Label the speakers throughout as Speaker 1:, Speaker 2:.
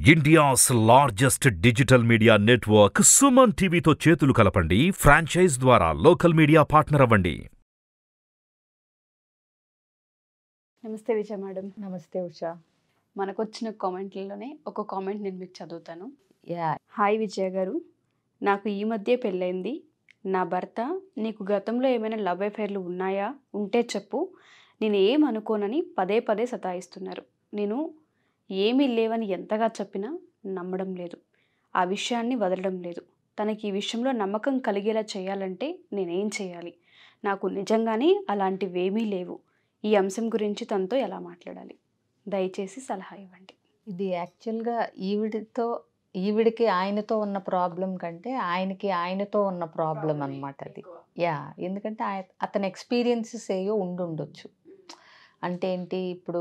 Speaker 1: India's largest digital media network Suman టీవీతో చేతులు కలపండి ఫ్రాంచైజ్ ద్వారా లోకల్ మీడియా పార్ట్నర్ అవ్వండి
Speaker 2: నమస్తే విజయ మేడం
Speaker 3: నమస్తే ఉషా
Speaker 2: మనకు వచ్చిన కామెంట్లలోనే ఒక కామెంట్ నేను మీకు చదువుతాను
Speaker 3: యా
Speaker 2: హాయ్ విజయ గారు నాకు ఈ మధ్య పెళ్ళైంది నా భర్త నీకు గతంలో ఏమైనా లవ్ అఫైర్లు ఉన్నాయా ఉంటే చెప్పు నేను ఏం అనుకోనని పదే పదే సతాయిస్తున్నారు నేను ఏమీ లేవని ఎంతగా చెప్పినా నమ్మడం లేదు ఆ విషయాన్ని వదలడం లేదు తనకి ఈ విషయంలో నమ్మకం కలిగేలా చేయాలంటే నేనేం చేయాలి నాకు నిజంగానే అలాంటివేమీ లేవు ఈ అంశం గురించి తనతో ఎలా మాట్లాడాలి దయచేసి సలహా ఇవ్వండి
Speaker 3: ఇది యాక్చువల్గా ఈవిడితో ఈవిడికి ఆయనతో ఉన్న ప్రాబ్లం కంటే ఆయనకి ఆయనతో ఉన్న ప్రాబ్లం అన్నమాట అది యా ఎందుకంటే ఆయ- అతని ఎక్స్పీరియన్సెస్ ఏయో ఉండుండొచ్చు అంటే ఏంటి ఇప్పుడు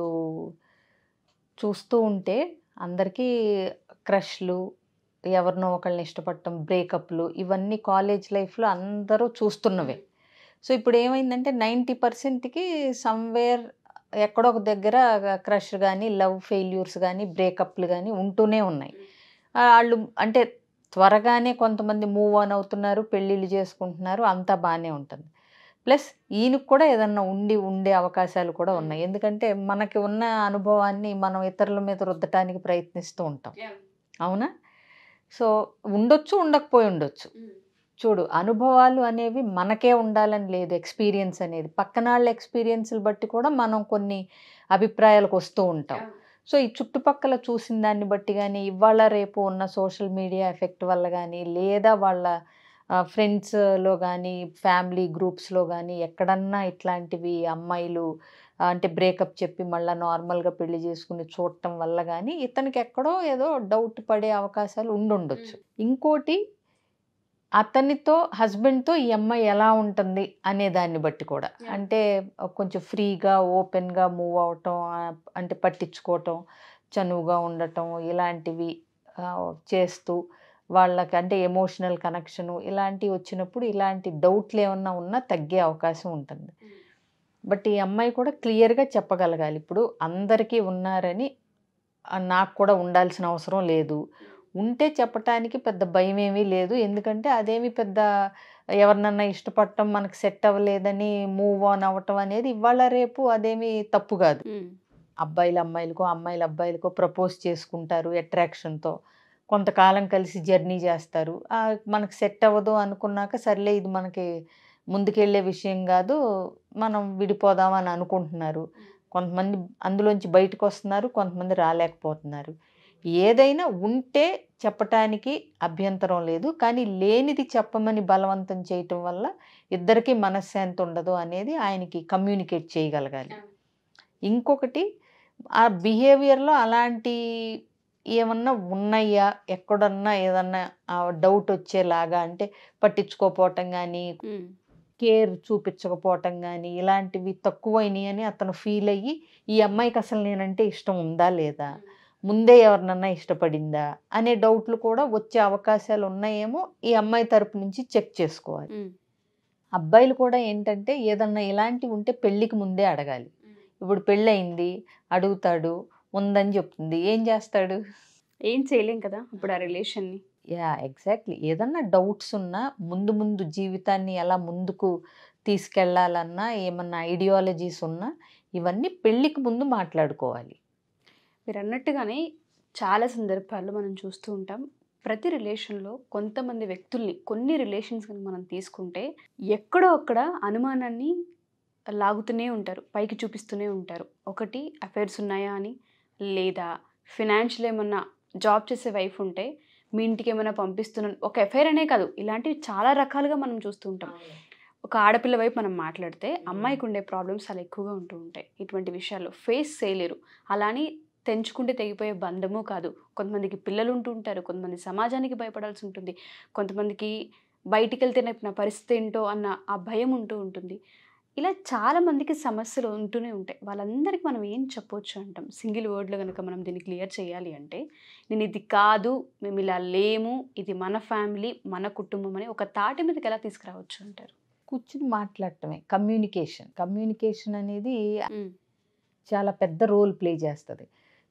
Speaker 3: చూస్తూ ఉంటే అందరికీ క్రష్లు ఎవరినో ఒకళ్ళని ఇష్టపడటం బ్రేకప్లు ఇవన్నీ కాలేజ్ లైఫ్లో అందరూ చూస్తున్నవే సో ఇప్పుడు ఏమైందంటే నైంటీ పర్సెంట్కి సమ్వేర్ ఎక్కడో ఒక దగ్గర క్రష్ కానీ లవ్ ఫెయిల్యూర్స్ కానీ బ్రేకప్లు కానీ ఉంటూనే ఉన్నాయి ఆ, వాళ్ళు అంటే త్వరగానే కొంతమంది మూవ్ ఆన్ అవుతున్నారు పెళ్ళిళ్ళు చేసుకుంటున్నారు అంతా బాగానే ఉంటుంది ప్లస్ ఈయనకు కూడా ఏదన్నా ఉండి ఉండే అవకాశాలు కూడా ఉన్నాయి ఎందుకంటే మనకి ఉన్న అనుభవాన్ని మనం ఇతరుల మీద రుద్దటానికి ప్రయత్నిస్తూ ఉంటాం అవునా సో ఉండొచ్చు ఉండకపోయి ఉండొచ్చు చూడు అనుభవాలు అనేవి మనకే ఉండాలని లేదు ఎక్స్పీరియన్స్ అనేది పక్కన వాళ్ళ ఎక్స్పీరియన్స్లు బట్టి కూడా మనం కొన్ని అభిప్రాయాలకు వస్తూ ఉంటాం సో ఈ చుట్టుపక్కల చూసిన దాన్ని బట్టి కానీ ఇవాళ రేపు ఉన్న సోషల్ మీడియా ఎఫెక్ట్ వల్ల కానీ లేదా వాళ్ళ ఫ్రెండ్స్లో కానీ ఫ్యామిలీ గ్రూప్స్లో కానీ ఎక్కడన్నా ఇట్లాంటివి అమ్మాయిలు ఆ, అంటే బ్రేకప్ చెప్పి మళ్ళీ నార్మల్గా పెళ్లి చేసుకుని చూడటం వల్ల కానీ ఇతనికి ఎక్కడో ఏదో డౌట్ పడే అవకాశాలు ఉండుండొచ్చు ఇంకోటి అతనితో హస్బెండ్తో ఈ అమ్మాయి ఎలా ఉంటుంది అనే దాన్ని బట్టి కూడా
Speaker 2: Yeah.
Speaker 3: అంటే కొంచెం ఫ్రీగా ఓపెన్గా మూవ్ అవటం ఆ, అంటే పట్టించుకోవటం చనువుగా ఉండటం ఇలాంటివి ఆ, చేస్తూ వాళ్ళకి అంటే ఎమోషనల్ కనెక్షను ఇలాంటివి వచ్చినప్పుడు ఇలాంటి డౌట్లు ఏమన్నా ఉన్నా తగ్గే అవకాశం ఉంటుంది బట్ ఈ అమ్మాయి కూడా క్లియర్గా చెప్పగలగాలి ఇప్పుడు అందరికీ ఉన్నారని ఆ, నాకు కూడా ఉండాల్సిన అవసరం లేదు ఉంటే చెప్పటానికి పెద్ద భయం ఏమీ లేదు ఎందుకంటే అదేమి పెద్ద ఎవరినన్నా ఇష్టపడటం మనకు సెట్ అవ్వలేదని మూవ్ ఆన్ అవ్వటం అనేది ఇవాళ రేపు అదేమి తప్పు కాదు అబ్బాయిలు అమ్మాయిలకో అమ్మాయిలు అబ్బాయిలకో ప్రపోజ్ చేసుకుంటారు అట్రాక్షన్తో కొంతకాలం కలిసి జర్నీ చేస్తారు ఆ, మనకు సెట్ అవ్వదు అనుకున్నాక సర్లే ఇది మనకి ముందుకెళ్ళే విషయం కాదు మనం విడిపోదామని అనుకుంటున్నారు కొంతమంది అందులోంచి బయటకు వస్తున్నారు కొంతమంది రాలేకపోతున్నారు ఏదైనా ఉంటే చెప్పటానికి అభ్యంతరం లేదు కానీ లేనిది చెప్పమని బలవంతం చేయటం వల్ల ఇద్దరికీ మనశ్శాంతి ఉండదు అనేది ఆయనకి కమ్యూనికేట్ చేయగలగాలి ఇంకొకటి ఆ బిహేవియర్లో అలాంటి ఏమన్నా ఉన్నాయా ఎక్కడన్నా ఏదన్నా డౌట్ వచ్చేలాగా అంటే పట్టించుకోపోవటం కానీ కేర్ చూపించకపోవటం కానీ ఇలాంటివి తక్కువైనాయి అని అతను ఫీల్ అయ్యి ఈ అమ్మాయికి అసలు నేనంటే ఇష్టం ఉందా లేదా ముందే ఎవరినన్నా ఇష్టపడిందా అనే డౌట్లు కూడా వచ్చే అవకాశాలు ఉన్నాయేమో ఈ అమ్మాయి తరపు నుంచి చెక్ చేసుకోవాలి అబ్బాయిలు కూడా ఏంటంటే ఏదన్నా ఇలాంటివి ఉంటే పెళ్ళికి ముందే అడగాలి ఇప్పుడు పెళ్ళయింది అడుగుతాడు ఉందని చెప్తుంది ఏం చేస్తాడు
Speaker 2: ఏం చేయలేం కదా ఇప్పుడు ఆ రిలేషన్ని
Speaker 3: యా ఎగ్జాక్ట్లీ ఏదన్నా డౌట్స్ ఉన్నా ముందు ముందు జీవితాన్ని ఎలా ముందుకు తీసుకెళ్లాలన్నా ఏమన్నా ఐడియాలజీస్ ఉన్నా ఇవన్నీ పెళ్ళికి ముందు మాట్లాడుకోవాలి
Speaker 2: మీరు అన్నట్టుగానే చాలా సందర్భాల్లో మనం చూస్తూ ఉంటాం ప్రతి రిలేషన్లో కొంతమంది వ్యక్తుల్ని కొన్ని రిలేషన్స్ కనుక మనం తీసుకుంటే ఎక్కడో అక్కడ అనుమానాన్ని లాగుతూనే ఉంటారు పైకి చూపిస్తూనే ఉంటారు ఒకటి అఫైర్స్ ఉన్నాయా అని లేదా ఫినాన్షియల్ ఏమన్నా జాబ్ చేసే వైఫ్ ఉంటే మీ ఇంటికి ఏమైనా పంపిస్తున్నాను ఒక ఎఫైర్ అనే కాదు ఇలాంటివి చాలా రకాలుగా మనం చూస్తూ ఉంటాం ఒక ఆడపిల్ల వైపు మనం మాట్లాడితే అమ్మాయికి ఉండే ప్రాబ్లమ్స్ చాలా ఎక్కువగా ఉంటూ ఉంటాయి ఇటువంటి విషయాల్లో ఫేస్ చేయలేరు అలాని తెంచుకుంటే తెగిపోయే బంధము కాదు కొంతమందికి పిల్లలు ఉంటూ ఉంటారు కొంతమంది సమాజానికి భయపడాల్సి ఉంటుంది కొంతమందికి బయటికి వెళ్తే నా పరిస్థితి ఏంటో అన్న ఆ భయం ఉంటూ ఉంటుంది ఇలా చాలా మందికి సమస్యలు ఉంటూనే ఉంటాయి వాళ్ళందరికీ మనం ఏం చెప్పొచ్చు అంటాం సింగిల్ వర్డ్లో కనుక మనం దీన్ని క్లియర్ చేయాలి అంటే నేను ఇది కాదు మేము ఇలా లేము ఇది మన ఫ్యామిలీ మన కుటుంబం అని ఒక తాటి మీదకి ఎలా తీసుకురావచ్చు అంటారు
Speaker 3: కూర్చుని మాట్లాడటమే కమ్యూనికేషన్ కమ్యూనికేషన్ అనేది చాలా పెద్ద రోల్ ప్లే చేస్తుంది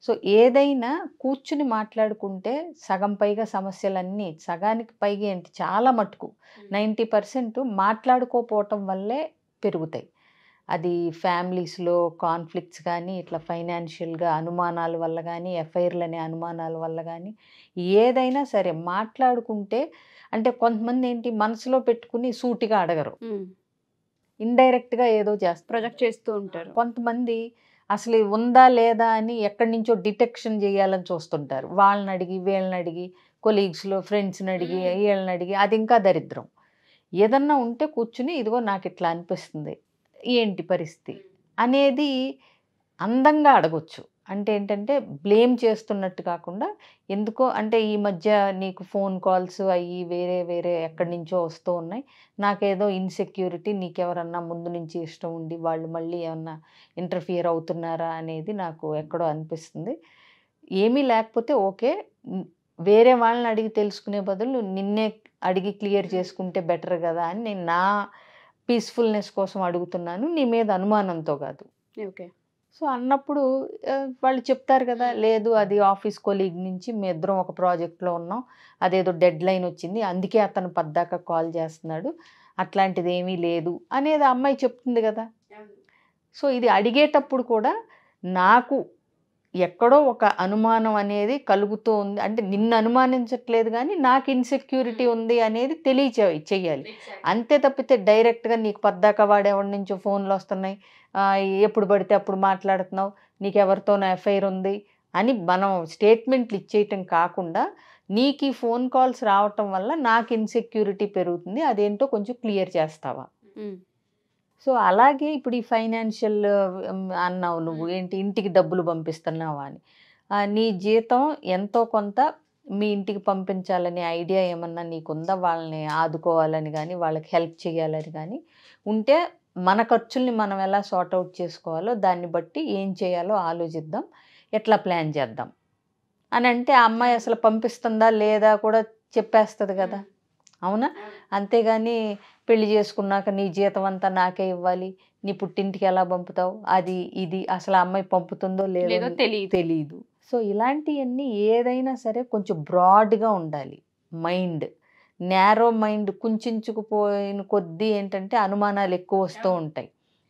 Speaker 3: సో ఏదైనా కూర్చుని మాట్లాడుకుంటే సగం పైగా సమస్యలన్నీ సగానికి పైగా ఏంటి చాలా మటుకు నైంటీ పర్సెంట్ మాట్లాడుకోపోవటం వల్లే పెరుగుతాయి అది ఫ్యామిలీస్లో కాన్ఫ్లిక్ట్స్ కానీ ఇట్లా ఫైనాన్షియల్గా అనుమానాల వల్ల కానీ ఎఫ్ఐఆర్లు అనే అనుమానాల వల్ల కానీ ఏదైనా సరే మాట్లాడుకుంటే అంటే కొంతమంది ఏంటి మనసులో పెట్టుకుని సూటిగా అడగరు ఇండైరెక్ట్గా ఏదో చేస్తారు
Speaker 2: ప్రొజెక్ట్ చేస్తూ ఉంటారు
Speaker 3: కొంతమంది అసలు ఇది ఉందా లేదా అని ఎక్కడి నుంచో డిటెక్షన్ చేయాలని చూస్తుంటారు వాళ్ళని అడిగి వీళ్ళని అడిగి కొలీగ్స్లో ఫ్రెండ్స్ని అడిగి
Speaker 2: మ్మ్.
Speaker 3: వీళ్ళని అడిగి అది ఇంకా దరిద్రం ఏదన్నా ఉంటే కూర్చుని ఇదిగో నాకు ఇట్లా అనిపిస్తుంది ఏంటి పరిస్థితి అనేది అందంగా అడగొచ్చు అంటే ఏంటంటే బ్లేమ్ చేస్తున్నట్టు కాకుండా ఎందుకో అంటే ఈ మధ్య నీకు ఫోన్ కాల్స్ అయ్యి వేరే వేరే ఎక్కడి నుంచో వస్తూ ఉన్నాయి నాకేదో ఇన్సెక్యూరిటీ నీకెవరన్నా ముందు నుంచి ఇష్టం ఉండి వాళ్ళు మళ్ళీ ఏమన్నా ఇంటర్ఫియర్ అవుతున్నారా అనేది నాకు ఎక్కడో అనిపిస్తుంది ఏమీ లేకపోతే ఓకే న్- వేరే వాళ్ళని అడిగి తెలుసుకునే బదులు నిన్నే అడిగి క్లియర్ చేసుకుంటే బెటర్ కదా అని నేను నా పీస్ఫుల్నెస్ కోసం అడుగుతున్నాను నీ మీద అనుమానంతో కాదు
Speaker 2: ఓకే
Speaker 3: సో అన్నప్పుడు ఆ, వాళ్ళు చెప్తారు కదా లేదు అది ఆఫీస్ కొలీగ్ నుంచి మీ ఇద్దరం ఒక ప్రాజెక్ట్లో ఉన్నాం అదేదో డెడ్ లైన్ వచ్చింది అందుకే అతను పద్దాక కాల్ చేస్తున్నాడు అట్లాంటిది ఏమీ లేదు అనేది ఆ అమ్మాయి చెప్తుంది కదా సో ఇది అడిగేటప్పుడు కూడా నాకు ఎక్కడో ఒక అనుమానం అనేది కలుగుతూ ఉంది అంటే నిన్ను అనుమానించట్లేదు కానీ నాకు ఇన్సెక్యూరిటీ ఉంది అనేది తెలియచే చెయ్యాలి అంతే తప్పితే డైరెక్ట్గా నీకు పద్దాక వాడేవాడి నుంచో ఫోన్లు వస్తున్నాయి ఆ, ఎప్పుడు పడితే అప్పుడు మాట్లాడుతున్నావు నీకు ఎవరితోనో ఎఫ్ఐఆర్ ఉంది అని మనం స్టేట్మెంట్లు ఇచ్చేయటం కాకుండా నీకు ఈ ఫోన్ కాల్స్ రావటం వల్ల నాకు ఇన్సెక్యూరిటీ పెరుగుతుంది అదేంటో కొంచెం క్లియర్ చేస్తావా సో అలాగే ఇప్పుడు ఈ ఫైనాన్షియల్ అన్నావు నువ్వు ఏంటి ఇంటికి డబ్బులు పంపిస్తున్నావా అని ఆ, నీ జీతం ఎంతో కొంత మీ ఇంటికి పంపించాలనే ఐడియా ఏమన్నా నీకుందా వాళ్ళని ఆదుకోవాలని కానీ వాళ్ళకి హెల్ప్ చేయాలని కానీ ఉంటే మన ఖర్చుల్ని మనం ఎలా సార్ట్ అవుట్ చేసుకోవాలో దాన్ని బట్టి ఏం చేయాలో ఆలోచిద్దాం ఎట్లా ప్లాన్ చేద్దాం అని అంటే ఆ అమ్మాయి అసలు పంపిస్తుందా లేదా కూడా చెప్పేస్తుంది కదా అవునా అంతేగాని పెళ్లి చేసుకున్నాక నీ జీతం అంతా నాకే ఇవ్వాలి నీ పుట్టింటికి ఎలా పంపుతావు అది ఇది అసలు ఆ అమ్మాయి పంపుతుందో
Speaker 2: లేదో
Speaker 3: లేదో
Speaker 2: తెలియదు
Speaker 3: తెలియదు సో ఇలాంటివన్నీ ఏదైనా సరే కొంచెం బ్రాడ్గా ఉండాలి మైండ్ నేరో మైండ్ కుంచుకుపోయిన కొద్దీ ఏంటంటే అనుమానాలు ఎక్కువ వస్తూ ఉంటాయి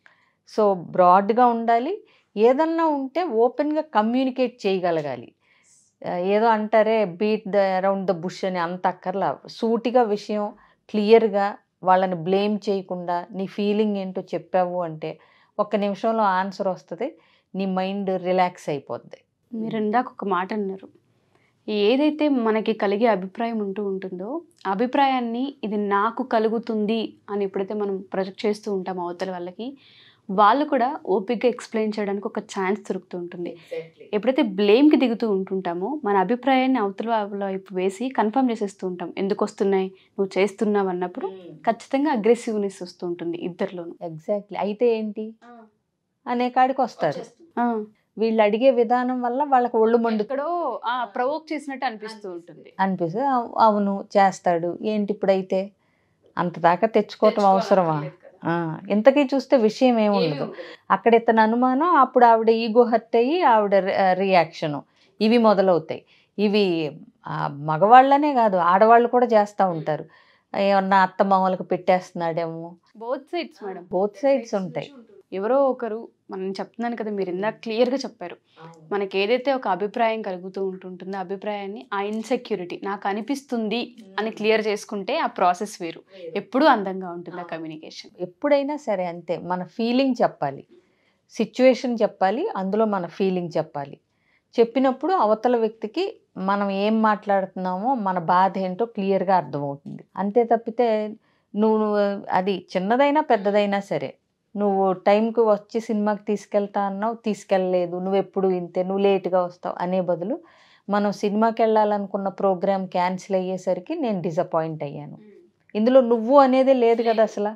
Speaker 3: సో బ్రాడ్గా ఉండాలి ఏదన్నా ఉంటే ఓపెన్గా కమ్యూనికేట్ చేయగలగాలి ఆ, ఏదో అంటారే beat the around the bush అని అంత అక్కర్లా సూటిగా విషయం క్లియర్గా వాళ్ళని బ్లేమ్ చేయకుండా నీ ఫీలింగ్ ఏంటో చెప్పావు అంటే ఒక్క నిమిషంలో ఆన్సర్ వస్తుంది నీ మైండ్ రిలాక్స్ అయిపోద్ది
Speaker 2: మీరు ఇందాక ఒక మాట అన్నారు ఏదైతే మనకి కలిగే అభిప్రాయం ఉంటూ ఉంటుందో ఆ అభిప్రాయాన్ని ఇది నాకు కలుగుతుంది అని ఎప్పుడైతే మనం ప్రొజెక్ట్ చేస్తూ ఉంటాం అవతల వాళ్ళకి వాళ్ళు కూడా ఓపిక్గా ఎక్స్ప్లెయిన్ చేయడానికి ఒక ఛాన్స్ దొరుకుతూ ఉంటుంది ఎప్పుడైతే బ్లేమ్కి దిగుతూ ఉంటుంటామో మన అభిప్రాయాన్ని అవతల వాళ్ళ వైపు వేసి కన్ఫర్మ్ చేసేస్తూ ఉంటాం ఎందుకు వస్తున్నాయి నువ్వు చేస్తున్నావు అన్నప్పుడు ఖచ్చితంగా అగ్రెసివ్నెస్ వస్తూ ఉంటుంది ఇద్దరిలోనూ
Speaker 3: ఎగ్జాక్ట్లీ అయితే ఏంటి అనే కాడికి వస్తారు
Speaker 2: ఆ,
Speaker 3: వీళ్ళు అడిగే విధానం వల్ల వాళ్ళకి ఒళ్ళు మండు
Speaker 2: ఎక్కడో ప్రవోక్ చేసినట్టు అనిపిస్తూ ఉంటుంది
Speaker 3: అనిపిస్తుంది "అవ్- అవును చేస్తాడు ఏంటి ఇప్పుడైతే అంత దాకా తెచ్చుకోవటం అవసరమా ఆ, ఇంతకీ చూస్తే విషయం ఏముండదు అక్కడ ఇతను అనుమానం అప్పుడు ఆవిడ ఈగో హర్ట్ అయ్యి ఆవిడ రియాక్షను ఇవి మొదలవుతాయి ఇవి ఆ, మగవాళ్ళనే కాదు ఆడవాళ్ళు కూడా చేస్తూ ఉంటారు ఏమన్నా అత్త మామూలుగా పెట్టేస్తున్నాడేమో
Speaker 2: both sides madam
Speaker 3: both sides ఉంటాయి
Speaker 2: ఎవరో ఒకరు మనం చెప్తున్నాను కదా మీరు ఇందాక క్లియర్గా చెప్పారు మనకి ఏదైతే ఒక అభిప్రాయం కలుగుతూ ఉంటుంటుందో ఆ అభిప్రాయాన్ని ఆ ఇన్సెక్యూరిటీ నాకు అనిపిస్తుంది అని క్లియర్ చేసుకుంటే ఆ ప్రాసెస్ వేరు ఎప్పుడూ అందంగా ఉంటుంది ఆ కమ్యూనికేషన్
Speaker 3: ఎప్పుడైనా సరే అంతే మన ఫీలింగ్ చెప్పాలి సిచ్యువేషన్ చెప్పాలి అందులో మన ఫీలింగ్ చెప్పాలి చెప్పినప్పుడు అవతల వ్యక్తికి మనం ఏం మాట్లాడుతున్నామో మన బాధ ఏంటో క్లియర్గా అర్థమవుతుంది అంతే తప్పితే నువ్వు నువ్వు అది చిన్నదైనా పెద్దదైనా సరే నువ్వు టైంకి వచ్చి సినిమాకి తీసుకెళ్తా అన్నావు తీసుకెళ్ళలేదు నువ్వు ఎప్పుడు ఇంతే నువ్వు లేట్గా వస్తావు అనే బదులు మనం సినిమాకి వెళ్ళాలనుకున్న ప్రోగ్రామ్ క్యాన్సిల్ అయ్యేసరికి నేను డిసప్పాయింట్ అయ్యాను ఇందులో నువ్వు అనేదే లేదు కదా అసలు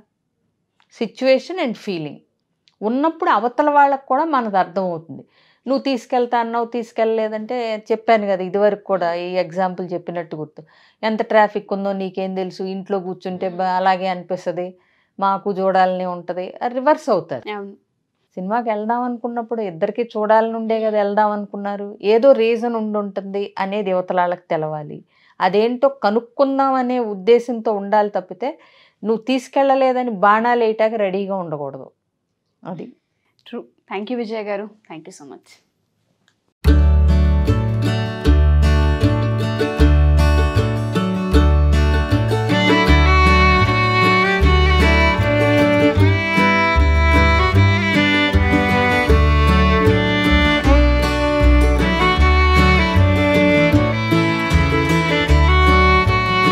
Speaker 3: సిచ్యువేషన్ అండ్ ఫీలింగ్ ఉన్నప్పుడు అవతల వాళ్ళకు కూడా మనకు అర్థమవుతుంది నువ్వు తీసుకెళ్తా అన్నావు తీసుకెళ్ళలేదంటే చెప్పాను కదా ఇదివరకు కూడా ఈ ఎగ్జాంపుల్ చెప్పినట్టు గుర్తు ఎంత ట్రాఫిక్ ఉందో నీకేం తెలుసు ఇంట్లో కూర్చుంటే బా- అలాగే అనిపిస్తుంది మాకు చూడాలని ఉంటుంది రివర్స్ అవుతారు
Speaker 2: అవును
Speaker 3: సినిమాకి వెళ్దాం అనుకున్నప్పుడు ఇద్దరికి చూడాలని ఉండే కదా వెళ్దాం అనుకున్నారు ఏదో రీజన్ ఉండి ఉంటుంది అనేది యువతలాళ్ళకి తెలవాలి అదేంటో కనుక్కుందాం అనే ఉద్దేశంతో ఉండాలి తప్పితే నువ్వు తీసుకెళ్ళలేదని బాణాలు వేయటానికి రెడీగా ఉండకూడదు అది
Speaker 2: ట్రూ థ్యాంక్ యూ విజయ్ గారు థ్యాంక్ యూ సో మచ్